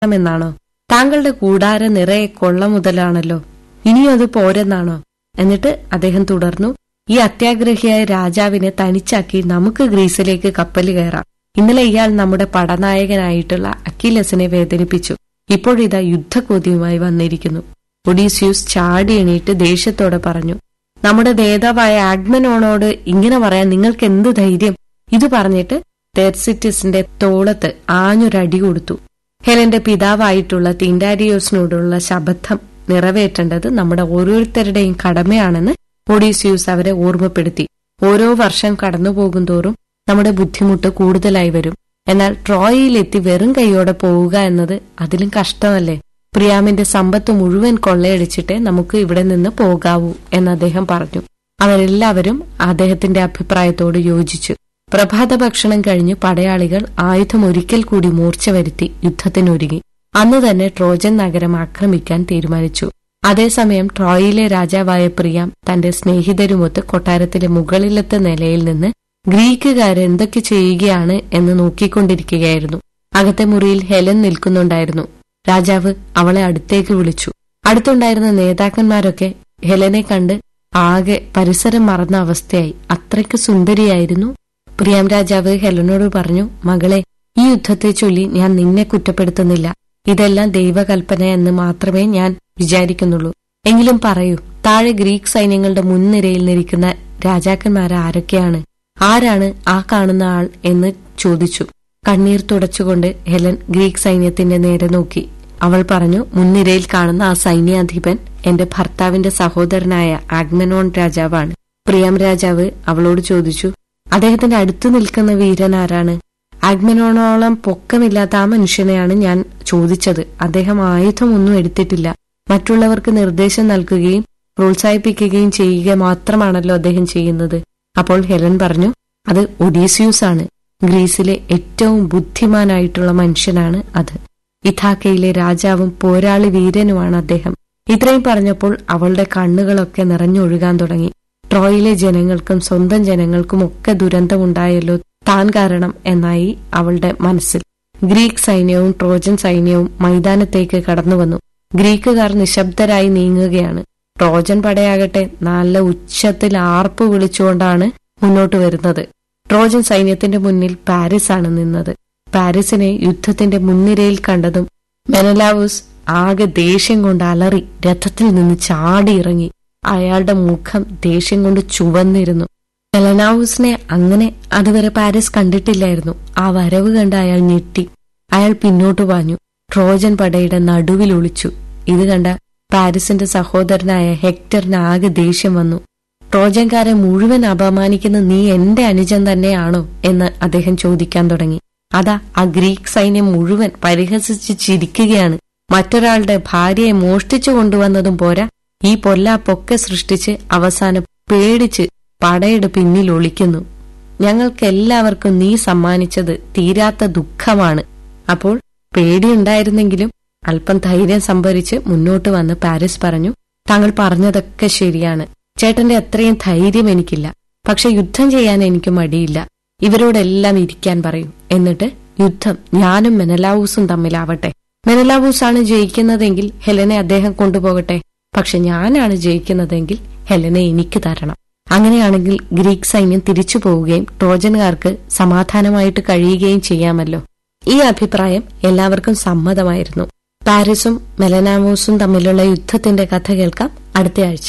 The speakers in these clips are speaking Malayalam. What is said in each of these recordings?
എന്നാണോ താങ്കളുടെ കൂടാര നിറയെ കൊള്ള മുതലാണല്ലോ ഇനിയും അത് പോരെന്നാണോ എന്നിട്ട് അദ്ദേഹം തുടർന്നു ഈ അത്യാഗ്രഹിയായ രാജാവിനെ തനിച്ചാക്കി നമുക്ക് ഗ്രീസിലേക്ക് കപ്പൽ കയറാം ഇന്നലെ ഇയാൾ നമ്മുടെ പടനായകനായിട്ടുള്ള അക്കിലസിനെ വേദനിപ്പിച്ചു ഇപ്പോഴിതാ യുദ്ധക്കൊതിയുമായി വന്നിരിക്കുന്നു ഒഡീസ്യൂസ് ചാടി എണീറ്റ് ദേഷ്യത്തോടെ പറഞ്ഞു നമ്മുടെ നേതാവായ ആഗ്മനോണോട് ഇങ്ങനെ പറയാൻ നിങ്ങൾക്ക് എന്ത് ധൈര്യം ഇത് പറഞ്ഞിട്ട് തെർസിറ്റിസിന്റെ തോളത്ത് ആഞ്ഞൊരടി കൊടുത്തു ഹെലന്റെ പിതാവായിട്ടുള്ള തിൻഡാരിയോസിനോടുള്ള ശബദ്ധം നിറവേറ്റേണ്ടത് നമ്മുടെ ഓരോരുത്തരുടെയും കടമയാണെന്ന് ഒഡീസിയൂസ് അവരെ ഓർമ്മപ്പെടുത്തി ഓരോ വർഷം കടന്നുപോകും തോറും നമ്മുടെ ബുദ്ധിമുട്ട് കൂടുതലായി വരും എന്നാൽ ട്രോയിലെത്തി വെറും കൈയോടെ പോവുക എന്നത് അതിലും കഷ്ടമല്ലേ പ്രിയാമിന്റെ സമ്പത്ത് മുഴുവൻ കൊള്ളയടിച്ചിട്ടേ നമുക്ക് ഇവിടെ നിന്ന് പോകാവൂ എന്ന് അദ്ദേഹം പറഞ്ഞു അവരെല്ലാവരും അദ്ദേഹത്തിന്റെ അഭിപ്രായത്തോട് യോജിച്ചു പ്രഭാത ഭക്ഷണം കഴിഞ്ഞ് പടയാളികൾ ആയുധം ഒരിക്കൽ കൂടി മൂർച്ച വരുത്തി യുദ്ധത്തിനൊരുങ്ങി അന്ന് തന്നെ ട്രോജൻ നഗരം ആക്രമിക്കാൻ തീരുമാനിച്ചു അതേസമയം ട്രോയിലെ രാജാവായ പ്രിയാം തന്റെ സ്നേഹിതരുമൊത്ത് കൊട്ടാരത്തിലെ മുകളിലത്തെ നിലയിൽ നിന്ന് ഗ്രീക്കുകാർ എന്തൊക്കെ ചെയ്യുകയാണ് എന്ന് നോക്കിക്കൊണ്ടിരിക്കുകയായിരുന്നു അകത്തെ മുറിയിൽ ഹെലൻ നിൽക്കുന്നുണ്ടായിരുന്നു രാജാവ് അവളെ അടുത്തേക്ക് വിളിച്ചു അടുത്തുണ്ടായിരുന്ന നേതാക്കന്മാരൊക്കെ ഹെലനെ കണ്ട് ആകെ പരിസരം മറന്ന അവസ്ഥയായി അത്രയ്ക്ക് സുന്ദരിയായിരുന്നു പ്രിയാം രാജാവ് ഹെലനോട് പറഞ്ഞു മകളെ ഈ യുദ്ധത്തെ ചൊല്ലി ഞാൻ നിന്നെ കുറ്റപ്പെടുത്തുന്നില്ല ഇതെല്ലാം ദൈവകൽപ്പന എന്ന് മാത്രമേ ഞാൻ വിചാരിക്കുന്നുള്ളൂ എങ്കിലും പറയൂ താഴെ ഗ്രീക്ക് സൈന്യങ്ങളുടെ മുൻനിരയിൽ നിൽക്കുന്ന രാജാക്കന്മാർ ആരൊക്കെയാണ് ആരാണ് ആ കാണുന്ന ആൾ എന്ന് ചോദിച്ചു കണ്ണീർ തുടച്ചുകൊണ്ട് ഹെലൻ ഗ്രീക്ക് സൈന്യത്തിന്റെ നേരെ നോക്കി അവൾ പറഞ്ഞു മുൻനിരയിൽ കാണുന്ന ആ സൈന്യാധിപൻ എന്റെ ഭർത്താവിന്റെ സഹോദരനായ ആഗ്മനോൺ രാജാവാണ് പ്രിയം രാജാവ് അവളോട് ചോദിച്ചു അദ്ദേഹത്തിന്റെ അടുത്തു നിൽക്കുന്ന വീരൻ ആരാണ് ആഗ്മനോണോളം പൊക്കമില്ലാത്ത ആ മനുഷ്യനെയാണ് ഞാൻ ചോദിച്ചത് അദ്ദേഹം ആയുധമൊന്നും എടുത്തിട്ടില്ല മറ്റുള്ളവർക്ക് നിർദ്ദേശം നൽകുകയും പ്രോത്സാഹിപ്പിക്കുകയും ചെയ്യുക മാത്രമാണല്ലോ അദ്ദേഹം ചെയ്യുന്നത് അപ്പോൾ ഹെലൻ പറഞ്ഞു അത് ഒഡീസിയൂസ് ആണ് ഗ്രീസിലെ ഏറ്റവും ബുദ്ധിമാനായിട്ടുള്ള മനുഷ്യനാണ് അത് ഇഥാക്കയിലെ രാജാവും പോരാളി വീരനുമാണ് അദ്ദേഹം ഇത്രയും പറഞ്ഞപ്പോൾ അവളുടെ കണ്ണുകളൊക്കെ നിറഞ്ഞൊഴുകാൻ തുടങ്ങി ട്രോയിലെ ജനങ്ങൾക്കും സ്വന്തം ജനങ്ങൾക്കും ഒക്കെ ദുരന്തമുണ്ടായല്ലോ താൻ കാരണം എന്നായി അവളുടെ മനസ്സിൽ ഗ്രീക്ക് സൈന്യവും ട്രോജൻ സൈന്യവും മൈതാനത്തേക്ക് കടന്നുവന്നു ഗ്രീക്കുകാർ നിശബ്ദരായി നീങ്ങുകയാണ് ട്രോജൻ പടയാകട്ടെ നല്ല ഉച്ചത്തിൽ ആർപ്പ് വിളിച്ചുകൊണ്ടാണ് മുന്നോട്ട് വരുന്നത് ട്രോജൻ സൈന്യത്തിന്റെ മുന്നിൽ പാരീസ് ആണ് നിന്നത് പാരീസിനെ യുദ്ധത്തിന്റെ മുൻനിരയിൽ കണ്ടതും മെനലാവൂസ് ആകെ ദേഷ്യം കൊണ്ട് അലറി രഥത്തിൽ നിന്ന് ചാടിയിറങ്ങി അയാളുടെ മുഖം ദേഷ്യം കൊണ്ട് ചുവന്നിരുന്നു മെലനാവൂസിനെ അങ്ങനെ അതുവരെ പാരീസ് കണ്ടിട്ടില്ലായിരുന്നു ആ വരവ് കണ്ട് അയാൾ ഞെട്ടി അയാൾ പിന്നോട്ട് പാഞ്ഞു ട്രോജൻ പടയുടെ നടുവിൽ ഒളിച്ചു ഇത് കണ്ട പാരീസിന്റെ സഹോദരനായ ഹെക്ടറിന് ആകെ ദേഷ്യം വന്നു ട്രോജൻകാരെ മുഴുവൻ അപമാനിക്കുന്ന നീ എന്റെ അനുജൻ തന്നെയാണോ എന്ന് അദ്ദേഹം ചോദിക്കാൻ തുടങ്ങി അതാ ആ ഗ്രീക്ക് സൈന്യം മുഴുവൻ പരിഹസിച്ച് ചിരിക്കുകയാണ് മറ്റൊരാളുടെ ഭാര്യയെ മോഷ്ടിച്ചു കൊണ്ടുവന്നതും പോരാ ഈ പൊല്ലാപ്പൊക്കെ സൃഷ്ടിച്ച് അവസാനം പേടിച്ച് പടയുടെ പിന്നിൽ ഒളിക്കുന്നു ഞങ്ങൾക്കെല്ലാവർക്കും നീ സമ്മാനിച്ചത് തീരാത്ത ദുഃഖമാണ് അപ്പോൾ പേടിയുണ്ടായിരുന്നെങ്കിലും അല്പം ധൈര്യം സംഭരിച്ച് മുന്നോട്ട് വന്ന് പാരീസ് പറഞ്ഞു താങ്കൾ പറഞ്ഞതൊക്കെ ശരിയാണ് ചേട്ടന്റെ അത്രയും ധൈര്യം എനിക്കില്ല പക്ഷെ യുദ്ധം ചെയ്യാൻ എനിക്ക് മടിയില്ല ഇവരോടെല്ലാം ഇരിക്കാൻ പറയൂ എന്നിട്ട് യുദ്ധം ഞാനും മെനലാവൂസും തമ്മിലാവട്ടെ മെനലാവൂസാണ് ജയിക്കുന്നതെങ്കിൽ ഹെലനെ അദ്ദേഹം കൊണ്ടുപോകട്ടെ പക്ഷെ ഞാനാണ് ജയിക്കുന്നതെങ്കിൽ ഹെലനെ എനിക്ക് തരണം അങ്ങനെയാണെങ്കിൽ ഗ്രീക്ക് സൈന്യം തിരിച്ചു പോവുകയും ട്രോജനുകാർക്ക് സമാധാനമായിട്ട് കഴിയുകയും ചെയ്യാമല്ലോ ഈ അഭിപ്രായം എല്ലാവർക്കും സമ്മതമായിരുന്നു പാരീസും മെലനാമോസും തമ്മിലുള്ള യുദ്ധത്തിന്റെ കഥ കേൾക്കാം അടുത്തയാഴ്ച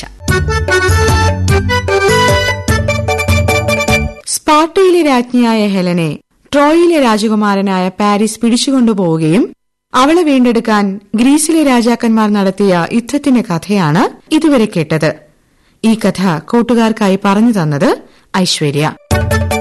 സ്പാർട്ടയിലെ രാജ്ഞിയായ ഹെലനെ ട്രോയിലെ രാജകുമാരനായ പാരീസ് പിടിച്ചുകൊണ്ടുപോവുകയും അവളെ വീണ്ടെടുക്കാൻ ഗ്രീസിലെ രാജാക്കന്മാർ നടത്തിയ യുദ്ധത്തിന്റെ കഥയാണ് ഇതുവരെ കേട്ടത് ഈ കഥ കൂട്ടുകാർക്കായി പറഞ്ഞു തന്നത് ഐശ്വര്യ